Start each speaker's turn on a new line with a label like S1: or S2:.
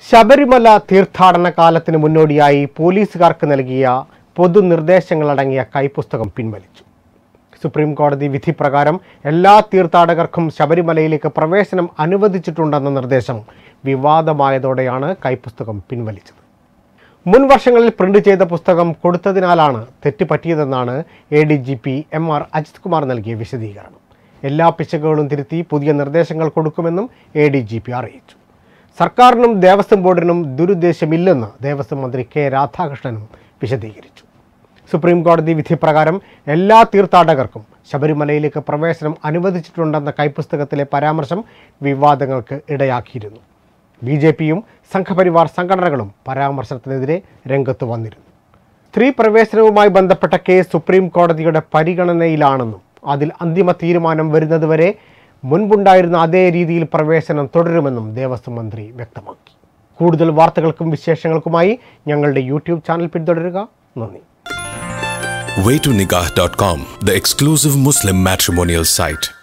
S1: ശബരിമല തീർത്ഥാടന കാലത്തിന് മുന്നോടിയായി പോലീസുകാർക്ക് നൽകിയ പൊതുനിർദ്ദേശങ്ങളടങ്ങിയ കൈപ്പുസ്തകം പിൻവലിച്ചു സുപ്രീം കോടതി വിധി പ്രകാരം എല്ലാ തീർത്ഥാടകർക്കും ശബരിമലയിലേക്ക് പ്രവേശനം അനുവദിച്ചിട്ടുണ്ടെന്ന നിർദ്ദേശം വിവാദമായതോടെയാണ് കൈപ്പുസ്തകം പിൻവലിച്ചത് മുൻ വർഷങ്ങളിൽ പ്രിന്റ് ചെയ്ത പുസ്തകം കൊടുത്തതിനാലാണ് തെറ്റ് പറ്റിയതെന്നാണ് എ ഡി ജി പി എം ആർ അജിത് കുമാർ നൽകിയ വിശദീകരണം എല്ലാ പിശകുകളും തിരുത്തി പുതിയ നിർദ്ദേശങ്ങൾ കൊടുക്കുമെന്നും എ ഡി ജി പി അറിയിച്ചു സർക്കാരിനും ദേവസ്വം ബോർഡിനും ദുരുദ്ദേശമില്ലെന്ന് ദേവസ്വം മന്ത്രി കെ രാധാകൃഷ്ണനും വിശദീകരിച്ചു സുപ്രീം കോടതി വിധി പ്രകാരം എല്ലാ തീർത്ഥാടകർക്കും ശബരിമലയിലേക്ക് പ്രവേശനം അനുവദിച്ചിട്ടുണ്ടെന്ന കൈപ്പുസ്തകത്തിലെ പരാമർശം വിവാദങ്ങൾക്ക് ഇടയാക്കിയിരുന്നു ബി ജെ പിയും സംഘപരിവാർ സംഘടനകളും പരാമർശത്തിനെതിരെ രംഗത്ത് വന്നിരുന്നു സ്ത്രീ പ്രവേശനവുമായി ബന്ധപ്പെട്ട കേസ് സുപ്രീം കോടതിയുടെ പരിഗണനയിലാണെന്നും അതിൽ അന്തിമ തീരുമാനം വരുന്നതുവരെ മുൻപുണ്ടായിരുന്ന അതേ രീതിയിൽ പ്രവേശനം തുടരുമെന്നും ദേവസ്വം മന്ത്രി വ്യക്തമാക്കി കൂടുതൽ വാർത്തകൾക്കും വിശേഷങ്ങൾക്കുമായി ഞങ്ങളുടെ യൂട്യൂബ് ചാനൽ പിന്തുടരുക നന്ദി
S2: waytonikah.com, the exclusive Muslim matrimonial site.